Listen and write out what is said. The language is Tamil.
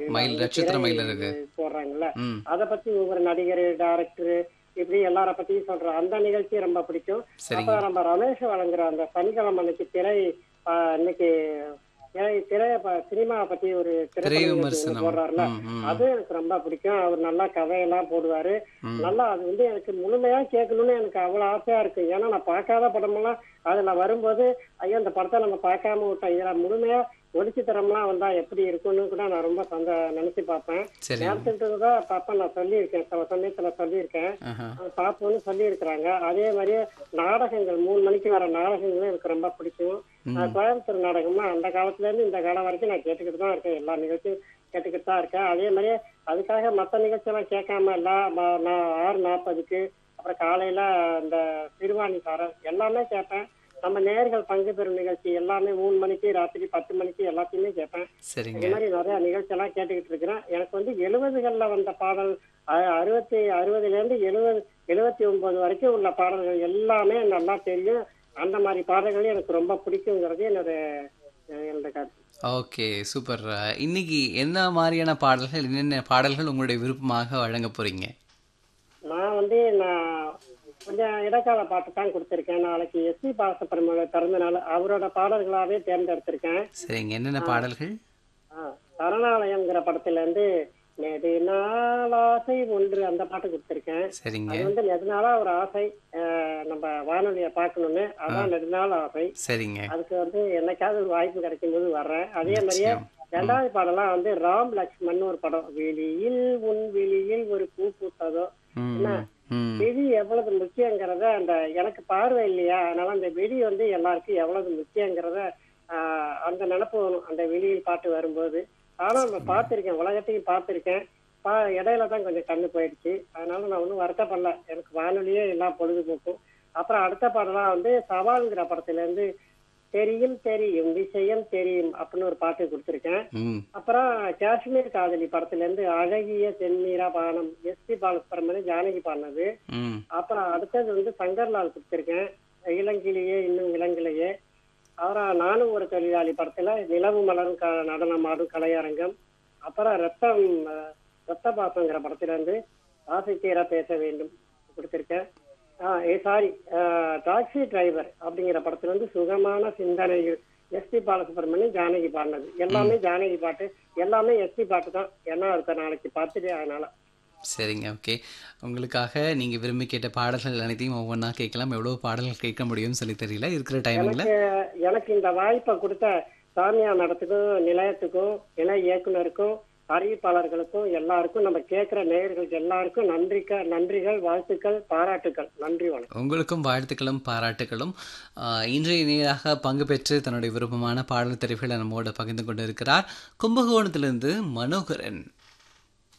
மயில், வந்து நட்சத்திர திரை மயில் இருக்கு. போடுறாங்கல்ல ம் அத பத்தி ஒவ்வொரு நடிகர் டைரக்டர் இப்படி எல்லார பத்தியும் சொல்றோம் அந்த நிகழ்ச்சி ரொம்ப பிடிக்கும் சரிங்க அப்ப நம்ம ரமேஷ் வழங்குற அந்த சனிக்கிழமை அன்னைக்கு திரை ஆ, இன்னைக்கு திரை திரைய ப- சினிமாவை பத்தி ஒரு திரை திரைப்பட நிகழ்ச்சி ஒண்ணு விமர்சனம் போடுறாருல ம், ம், அது எனக்கு ரொம்ப பிடிக்கும் அவர் நல்லா கதையெல்லாம் போடுவாரு ம். நல்லா அது வந்து எனக்கு முழுமையா கேட்கணும்னு எனக்கு அவ்வளவு ஆசையா இருக்கு ஏன்னா நான் பார்க்காத படமெல்லாம் அதுல வரும்போது ஐயோ இந்த படத்தை நம்ம பார்க்காம விட்டோம் இதுல முழுமையா ஒளிச்சித்தரம்லாம் வந்தா எப்படி இருக்கும்னு கூட நான் ரொம்ப சந்த நினைச்சு பார்ப்பேன் சரிங்க நேரத்துக்கு தான் பாப்பா நான் சொல்லியிருக்கேன் சில சமயத்துல சொல்லியிருக்கேன் ஆஹா. அது பார்ப்போம்னு சொல்லியிருக்கிறாங்க அதே மாதிரியே நாடகங்கள் மூணு மணிக்கு வர நாடகங்களும் எனக்கு ரொம்ப பிடிக்கும் நான் கோயம்புத்தூர் நாடகம்னா அந்த காலத்துல இருந்து இந்த காலம் வரைக்கும் நான் கேட்டுக்கிட்டு தான் இருக்கேன் எல்லா நிகழ்ச்சியும் கேட்டுக்கிட்டு தான் இருக்கேன் அதே மாதிரியே அதுக்காக மற்ற நிகழ்ச்சியெல்லாம் கேட்காம எல்லாம் ம- நான் ஆறு நாற்பதுக்கு அப்புறம் காலையில இந்த சிறுவாணி சாரல் எல்லாமே கேட்பேன் நம்ம நேர்கள் பங்கு பெறும் நிகழ்ச்சி எல்லாமே மூணு மணிக்கு ராத்திரி பத்து மணிக்கு எல்லாத்தையுமே கேட்பேன் சரிங்க இந்த மாதிரி நிறைய நிகழ்ச்சியெல்லாம் கேட்டுக்கிட்டு இருக்கிறேன் எனக்கு வந்து எழுபதுகள்ல வந்த பாடல் அ- அறுபத்தி அறுபதுல இருந்து எழுபது எழுபத்தி ஒன்பது வரைக்கும் உள்ள பாடல்கள் எல்லாமே நல்லா தெரியும் அந்த மாதிரி பாடல்கள் எனக்கு ரொம்ப பிடிக்குங்கிறது என்னோட அஹ், என்னோட கருத்து ஓகே சூப்பர் இன்னைக்கு என்ன மாதிரியான பாடல்கள் என்னென்ன பாடல்கள் உங்களுடைய விருப்பமாக வழங்க போறீங்க நான் வந்து நான் கொஞ்சம் இடைக்கால பாட்டு தான் கொடுத்துருக்கேன் நாளைக்கு எஸ்பி பாலசுப்ரமணியோட பிறந்த நாள் அவரோட பாடல்களாவே தேர்ந்தெடுத்திருக்கேன் சரிங்க என்னென்ன பாடல்கள் ஆ, சரணாலயம்ங்கிற படத்துல இருந்து நெடு நாளாசை ஒன்று அந்த பாட்டு கொடுத்துருக்கேன் சரிங்க அது வந்து நெடுநாளா ஒரு ஆசை அஹ், நம்ம வானொலியை பார்க்கணும்னு அதான் நெடுநாள் ஆசை சரிங்க அதுக்கு வந்து என்னைக்காவது ஒரு வாய்ப்பு கிடைக்கும் போது வர்றேன் அதே மாதிரியே நிச்சயம். ரெண்டாவது பாடலாம் வந்து ராம் லக்ஷ்மண் ஒரு படம் வெளியில் உன் வெளியில் ஒரு பூ பூத்ததோ ம், என்ன? ம் வெளி எவ்வளவு முக்கியங்கிறத அந்த எனக்கு பார்வை இல்லையா அதனால அந்த வெளி வந்து எல்லாருக்கும் எவ்வளவு முக்கியங்கிறத ஆஹ், அந்த நினப்பு வரும் அந்த வெளியில் பாட்டு வரும்போது ஆனா நான் பார்த்திருக்கேன் உலகத்தையும் பார்த்திருக்கேன் பா இடையில தான் கொஞ்சம் கண்ணு போயிடுச்சு அதனால நான் ஒன்றும் வருத்தப்படல எனக்கு வானொலியே எல்லா பொழுதுபோக்கும் அப்புறம் அடுத்த பாடலாம் வந்து சவால்ங்கிற படத்துல இருந்து தெரியும் தெரியும் விஷயம் தெரியும் அப்படின்னு ஒரு பாட்டு கொடுத்துருக்கேன் ம் அப்புறம் காஷ்மீர் காதலி படத்துல இருந்து அழகிய செந்நீரா பானம் எஸ் பி பாலசுப்ரமணியம் ஜானகி பாடினது ம் அப்புறம் அடுத்தது வந்து சங்கர்லால் கொடுத்துருக்கேன் இளங்கிலேயே இன்னும் இளங்கிலேயே அப்புறம் நானும் ஒரு தொழிலாளி படத்துல நிலவு மலரும் க நடனமாடும் கலையரங்கம் அப்புறம் ரத்தம் அஹ், ரத்த பாசங்கிற படத்துல இருந்து ஆசை தீர பேச வேண்டும் கொடுத்துருக்கேன் சாரி டாக்ஸி டிரைவர் அப்படிங்கிற படத்துல இருந்து சுகமான சிந்தனைகள் எஸ்பி பாலசுப்ரமணியம் ஜானகி பாடினது எல்லாமே ஜானகி பாட்டு எல்லாமே எஸ்பி பாட்டு தான் ஏன்னா அடுத்த நாளைக்கு பார்த்துட்டு அதனால சரிங்க ஓகே உங்களுக்காக நீங்க விரும்பி கேட்ட பாடல்கள் அனைத்தையும் ஒவ்வொன்றா கேட்கலாம் எவ்வளவு பாடல்கள் கேட்க முடியும்னு சொல்லி தெரியல இருக்கிற டைமிங்ல எனக்கு எனக்கு இந்த வாய்ப்பை கொடுத்த சாமியா நடத்துக்கும் நிலையத்துக்கும் இணை இயக்குனருக்கும் அறிவிப்பாளர்களுக்கும் எல்லாருக்கும் நம்ம கேட்கிற நேயர்களுக்கு எல்லாருக்கும் நன்றிக்க நன்றிகள் வாழ்த்துக்கள் பாராட்டுக்கள் நன்றி வணக்கம் உங்களுக்கும் வாழ்த்துக்களும் பாராட்டுகளும் ஆஹ், இன்றைய நேராக பங்கு பெற்று தன்னுடைய விருப்பமான பாடல் தெரிவுகளை நம்மோடு பகிர்ந்து கொண்டு இருக்கிறார் கும்பகோணத்திலிருந்து மனோகரன்